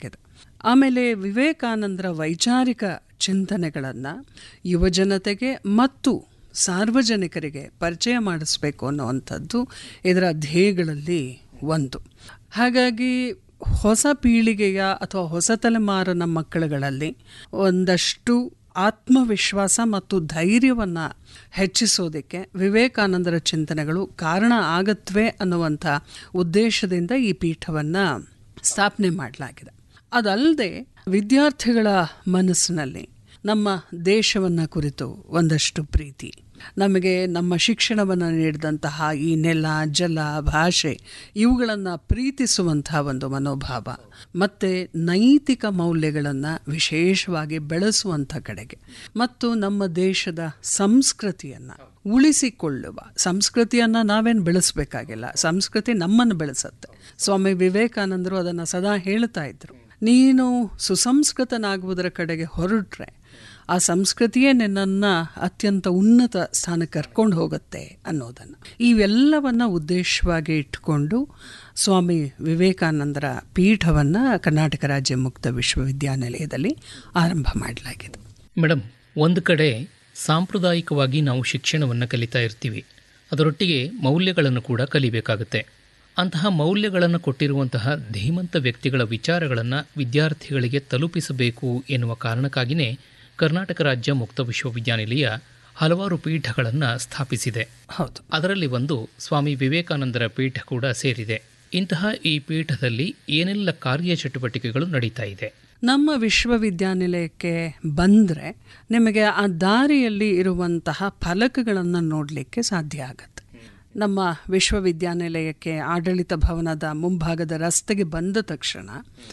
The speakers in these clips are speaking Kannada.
ಮಾಡಲಾಗಿದೆ ಆಮೇಲೆ ವಿವೇಕಾನಂದರ ವೈಚಾರಿಕ ಚಿಂತನೆಗಳನ್ನು ಯುವಜನತೆಗೆ ಮತ್ತು ಸಾರ್ವಜನಿಕರಿಗೆ ಪರಿಚಯ ಮಾಡಿಸ್ಬೇಕು ಅನ್ನುವಂಥದ್ದು ಇದರ ಧ್ಯೇಯಗಳಲ್ಲಿ ಒಂದು ಹಾಗಾಗಿ ಹೊಸ ಪೀಳಿಗೆಯ ಅಥವಾ ಹೊಸ ತಲೆಮಾರಿನ ಮಕ್ಕಳುಗಳಲ್ಲಿ ಒಂದಷ್ಟು ಆತ್ಮವಿಶ್ವಾಸ ಮತ್ತು ಧೈರ್ಯವನ್ನು ಹೆಚ್ಚಿಸೋದಕ್ಕೆ ವಿವೇಕಾನಂದರ ಚಿಂತನೆಗಳು ಕಾರಣ ಆಗತ್ವೆ ಅನ್ನುವಂಥ ಉದ್ದೇಶದಿಂದ ಈ ಪೀಠವನ್ನು ಸ್ಥಾಪನೆ ಮಾಡಲಾಗಿದೆ ಅದಲ್ಲದೆ ವಿದ್ಯಾರ್ಥಿಗಳ ಮನಸ್ಸಿನಲ್ಲಿ ನಮ್ಮ ದೇಶವನ್ನು ಕುರಿತು ಒಂದಷ್ಟು ಪ್ರೀತಿ ನಮಗೆ ನಮ್ಮ ಶಿಕ್ಷಣವನ್ನು ನೀಡಿದಂತಹ ಈ ನೆಲ ಜಲ ಭಾಷೆ ಇವುಗಳನ್ನು ಪ್ರೀತಿಸುವಂತಹ ಒಂದು ಮನೋಭಾವ ಮತ್ತು ನೈತಿಕ ಮೌಲ್ಯಗಳನ್ನು ವಿಶೇಷವಾಗಿ ಬೆಳೆಸುವಂಥ ಕಡೆಗೆ ಮತ್ತು ನಮ್ಮ ದೇಶದ ಸಂಸ್ಕೃತಿಯನ್ನು ಉಳಿಸಿಕೊಳ್ಳುವ ಸಂಸ್ಕೃತಿಯನ್ನು ನಾವೇನು ಬೆಳೆಸಬೇಕಾಗಿಲ್ಲ ಸಂಸ್ಕೃತಿ ನಮ್ಮನ್ನು ಬೆಳೆಸುತ್ತೆ ಸ್ವಾಮಿ ವಿವೇಕಾನಂದರು ಅದನ್ನು ಸದಾ ಹೇಳ್ತಾ ಇದ್ರು ನೀನು ಸುಸಂಸ್ಕೃತನಾಗುವುದರ ಕಡೆಗೆ ಹೊರಟ್ರೆ ಆ ಸಂಸ್ಕೃತಿಯೇ ನಿನ್ನನ್ನು ಅತ್ಯಂತ ಉನ್ನತ ಸ್ಥಾನಕ್ಕೆ ಕರ್ಕೊಂಡು ಹೋಗುತ್ತೆ ಅನ್ನೋದನ್ನು ಇವೆಲ್ಲವನ್ನು ಉದ್ದೇಶವಾಗಿ ಇಟ್ಕೊಂಡು ಸ್ವಾಮಿ ವಿವೇಕಾನಂದರ ಪೀಠವನ್ನು ಕರ್ನಾಟಕ ರಾಜ್ಯ ಮುಕ್ತ ವಿಶ್ವವಿದ್ಯಾನಿಲಯದಲ್ಲಿ ಆರಂಭ ಮಾಡಲಾಗಿದೆ ಮೇಡಮ್ ಒಂದು ಕಡೆ ಸಾಂಪ್ರದಾಯಿಕವಾಗಿ ನಾವು ಶಿಕ್ಷಣವನ್ನು ಕಲಿತಾ ಇರ್ತೀವಿ ಅದರೊಟ್ಟಿಗೆ ಮೌಲ್ಯಗಳನ್ನು ಕೂಡ ಕಲಿಬೇಕಾಗುತ್ತೆ ಅಂತಹ ಮೌಲ್ಯಗಳನ್ನು ಕೊಟ್ಟಿರುವಂತಹ ಧೀಮಂತ ವ್ಯಕ್ತಿಗಳ ವಿಚಾರಗಳನ್ನು ವಿದ್ಯಾರ್ಥಿಗಳಿಗೆ ತಲುಪಿಸಬೇಕು ಎನ್ನುವ ಕಾರಣಕ್ಕಾಗಿಯೇ ಕರ್ನಾಟಕ ರಾಜ್ಯ ಮುಕ್ತ ವಿಶ್ವವಿದ್ಯಾನಿಲಯ ಹಲವಾರು ಪೀಠಗಳನ್ನು ಸ್ಥಾಪಿಸಿದೆ ಹೌದು ಅದರಲ್ಲಿ ಒಂದು ಸ್ವಾಮಿ ವಿವೇಕಾನಂದರ ಪೀಠ ಕೂಡ ಸೇರಿದೆ ಇಂತಹ ಈ ಪೀಠದಲ್ಲಿ ಏನೆಲ್ಲ ಕಾರ್ಯಚಟುವಟಿಕೆಗಳು ನಡೀತಾ ಇದೆ ನಮ್ಮ ವಿಶ್ವವಿದ್ಯಾನಿಲಯಕ್ಕೆ ಬಂದರೆ ನಿಮಗೆ ಆ ದಾರಿಯಲ್ಲಿ ಇರುವಂತಹ ಫಲಕಗಳನ್ನು ನೋಡಲಿಕ್ಕೆ ಸಾಧ್ಯ ಆಗುತ್ತೆ ನಮ್ಮ ವಿಶ್ವವಿದ್ಯಾನಿಲಯಕ್ಕೆ ಆಡಳಿತ ಭವನದ ಮುಂಭಾಗದ ರಸ್ತೆಗೆ ಬಂದ ತಕ್ಷಣ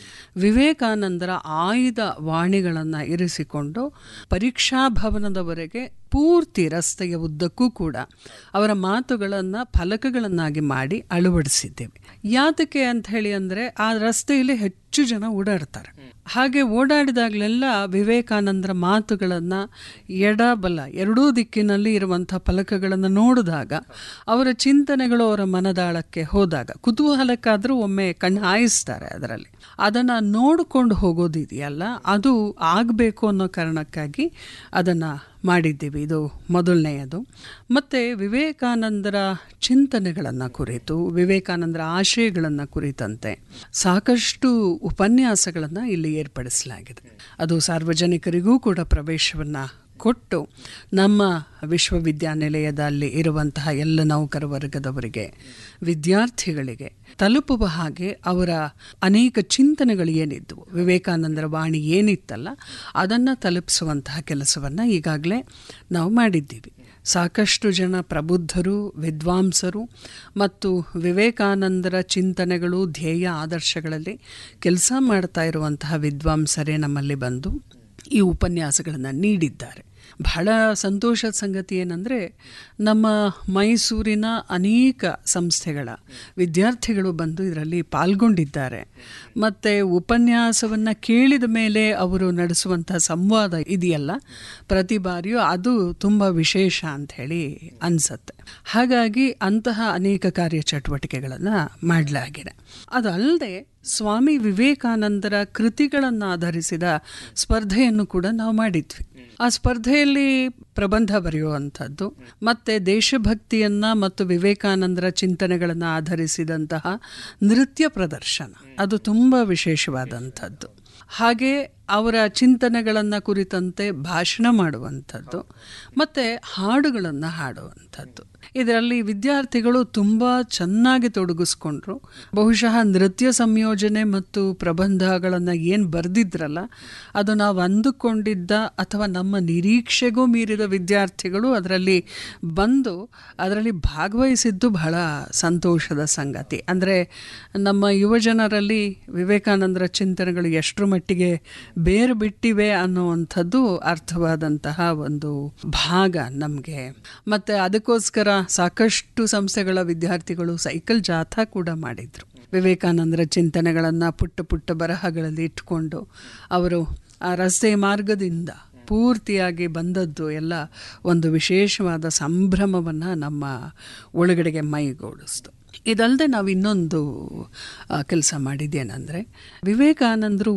ವಿವೇಕಾನಂದರ ಆಯ್ದ ವಾಣಿಗಳನ್ನು ಇರಿಸಿಕೊಂಡು ಪರೀಕ್ಷಾ ಭವನದವರೆಗೆ ಪೂರ್ತಿ ರಸ್ತೆಯ ಉದ್ದಕ್ಕೂ ಕೂಡ ಅವರ ಮಾತುಗಳನ್ನು ಫಲಕಗಳನ್ನಾಗಿ ಮಾಡಿ ಅಳವಡಿಸಿದ್ದೇವೆ ಯಾತಕ್ಕೆ ಅಂತ ಹೇಳಿ ಅಂದರೆ ಆ ರಸ್ತೆಯಲ್ಲಿ ಹೆಚ್ಚು ಜನ ಓಡಾಡ್ತಾರೆ ಹಾಗೆ ಓಡಾಡಿದಾಗಲೆಲ್ಲ ವಿವೇಕಾನಂದರ ಮಾತುಗಳನ್ನು ಎಡ ಬಲ ಎರಡೂ ದಿಕ್ಕಿನಲ್ಲಿ ಇರುವಂಥ ಫಲಕಗಳನ್ನು ನೋಡಿದಾಗ ಅವರ ಚಿಂತನೆಗಳು ಅವರ ಮನದಾಳಕ್ಕೆ ಹೋದಾಗ ಕುತೂಹಲಕ್ಕಾದರೂ ಒಮ್ಮೆ ಕಣ್ಣು ಹಾಯಿಸ್ತಾರೆ ಅದರಲ್ಲಿ ಅದನ್ನು ನೋಡಿಕೊಂಡು ಹೋಗೋದಿದೆಯಲ್ಲ ಅದು ಆಗಬೇಕು ಅನ್ನೋ ಕಾರಣಕ್ಕಾಗಿ ಅದನ್ನು ಮಾಡಿದ್ದೀವಿ ಇದು ಮೊದಲನೆಯದು ಮತ್ತು ವಿವೇಕಾನಂದರ ಚಿಂತನೆಗಳನ್ನು ಕುರಿತು ವಿವೇಕಾನಂದರ ಆಶಯಗಳನ್ನು ಕುರಿತಂತೆ ಸಾಕಷ್ಟು ಉಪನ್ಯಾಸಗಳನ್ನು ಇಲ್ಲಿ ಏರ್ಪಡಿಸಲಾಗಿದೆ ಅದು ಸಾರ್ವಜನಿಕರಿಗೂ ಕೂಡ ಪ್ರವೇಶವನ್ನು ಕೊಟ್ಟು ನಮ್ಮ ವಿಶ್ವವಿದ್ಯಾನಿಲಯದಲ್ಲಿ ಇರುವಂತಹ ಎಲ್ಲ ನೌಕರ ವರ್ಗದವರಿಗೆ ವಿದ್ಯಾರ್ಥಿಗಳಿಗೆ ತಲುಪುವ ಹಾಗೆ ಅವರ ಅನೇಕ ಚಿಂತನೆಗಳು ಏನಿದ್ದವು ವಿವೇಕಾನಂದರ ವಾಣಿ ಏನಿತ್ತಲ್ಲ ಅದನ್ನು ತಲುಪಿಸುವಂತಹ ಕೆಲಸವನ್ನು ಈಗಾಗಲೇ ನಾವು ಮಾಡಿದ್ದೀವಿ ಸಾಕಷ್ಟು ಜನ ಪ್ರಬುದ್ಧರು ವಿದ್ವಾಂಸರು ಮತ್ತು ವಿವೇಕಾನಂದರ ಚಿಂತನೆಗಳು ಧ್ಯೇಯ ಆದರ್ಶಗಳಲ್ಲಿ ಕೆಲಸ ಮಾಡ್ತಾ ಇರುವಂತಹ ವಿದ್ವಾಂಸರೇ ನಮ್ಮಲ್ಲಿ ಬಂದು ಈ ಉಪನ್ಯಾಸಗಳನ್ನು ನೀಡಿದ್ದಾರೆ ಬಹಳ ಸಂತೋಷದ ಸಂಗತಿ ಏನಂದರೆ ನಮ್ಮ ಮೈಸೂರಿನ ಅನೇಕ ಸಂಸ್ಥೆಗಳ ವಿದ್ಯಾರ್ಥಿಗಳು ಬಂದು ಇದರಲ್ಲಿ ಪಾಲ್ಗೊಂಡಿದ್ದಾರೆ ಮತ್ತು ಉಪನ್ಯಾಸವನ್ನು ಕೇಳಿದ ಮೇಲೆ ಅವರು ನಡೆಸುವಂಥ ಸಂವಾದ ಇದೆಯಲ್ಲ ಪ್ರತಿ ಬಾರಿಯೂ ಅದು ತುಂಬ ವಿಶೇಷ ಅಂಥೇಳಿ ಅನಿಸತ್ತೆ ಹಾಗಾಗಿ ಅಂತಹ ಅನೇಕ ಕಾರ್ಯಚಟುವಟಿಕೆಗಳನ್ನು ಮಾಡಲಾಗಿದೆ ಅದಲ್ಲದೆ ಸ್ವಾಮಿ ವಿವೇಕಾನಂದರ ಕೃತಿಗಳನ್ನು ಆಧರಿಸಿದ ಸ್ಪರ್ಧೆಯನ್ನು ಕೂಡ ನಾವು ಮಾಡಿದ್ವಿ ಆ ಸ್ಪರ್ಧೆಯಲ್ಲಿ ಪ್ರಬಂಧ ಬರೆಯುವಂಥದ್ದು ಮತ್ತು ದೇಶಭಕ್ತಿಯನ್ನು ಮತ್ತು ವಿವೇಕಾನಂದರ ಚಿಂತನೆಗಳನ್ನು ಆಧರಿಸಿದಂತಹ ನೃತ್ಯ ಪ್ರದರ್ಶನ ಅದು ತುಂಬ ವಿಶೇಷವಾದಂಥದ್ದು ಹಾಗೆ ಅವರ ಚಿಂತನೆಗಳನ್ನು ಕುರಿತಂತೆ ಭಾಷಣ ಮಾಡುವಂಥದ್ದು ಮತ್ತು ಹಾಡುಗಳನ್ನು ಹಾಡುವಂಥದ್ದು ಇದರಲ್ಲಿ ವಿದ್ಯಾರ್ಥಿಗಳು ತುಂಬ ಚೆನ್ನಾಗಿ ತೊಡಗಿಸ್ಕೊಂಡ್ರು ಬಹುಶಃ ನೃತ್ಯ ಸಂಯೋಜನೆ ಮತ್ತು ಪ್ರಬಂಧಗಳನ್ನು ಏನು ಬರೆದಿದ್ರಲ್ಲ ಅದು ನಾವು ಅಂದುಕೊಂಡಿದ್ದ ಅಥವಾ ನಮ್ಮ ನಿರೀಕ್ಷೆಗೂ ಮೀರಿದ ವಿದ್ಯಾರ್ಥಿಗಳು ಅದರಲ್ಲಿ ಬಂದು ಅದರಲ್ಲಿ ಭಾಗವಹಿಸಿದ್ದು ಬಹಳ ಸಂತೋಷದ ಸಂಗತಿ ಅಂದರೆ ನಮ್ಮ ಯುವಜನರಲ್ಲಿ ವಿವೇಕಾನಂದರ ಚಿಂತನೆಗಳು ಎಷ್ಟರ ಮಟ್ಟಿಗೆ ಬೇರು ಬಿಟ್ಟಿವೆ ಅನ್ನುವಂಥದ್ದು ಅರ್ಥವಾದಂತಹ ಒಂದು ಭಾಗ ನಮಗೆ ಮತ್ತು ಅದಕ್ಕೋಸ್ಕರ ಸಾಕಷ್ಟು ಸಂಸ್ಥೆಗಳ ವಿದ್ಯಾರ್ಥಿಗಳು ಸೈಕಲ್ ಜಾಥಾ ಕೂಡ ಮಾಡಿದರು ವಿವೇಕಾನಂದರ ಚಿಂತನೆಗಳನ್ನು ಪುಟ್ಟ ಪುಟ್ಟ ಬರಹಗಳಲ್ಲಿ ಇಟ್ಕೊಂಡು ಅವರು ಆ ರಸ್ತೆ ಮಾರ್ಗದಿಂದ ಪೂರ್ತಿಯಾಗಿ ಬಂದದ್ದು ಎಲ್ಲ ಒಂದು ವಿಶೇಷವಾದ ಸಂಭ್ರಮವನ್ನು ನಮ್ಮ ಒಳಗಡೆಗೆ ಮೈಗೂಡಿಸ್ತು ಇದಲ್ಲದೆ ನಾವು ಇನ್ನೊಂದು ಕೆಲಸ ಮಾಡಿದ್ದೇನೆಂದರೆ ವಿವೇಕಾನಂದರು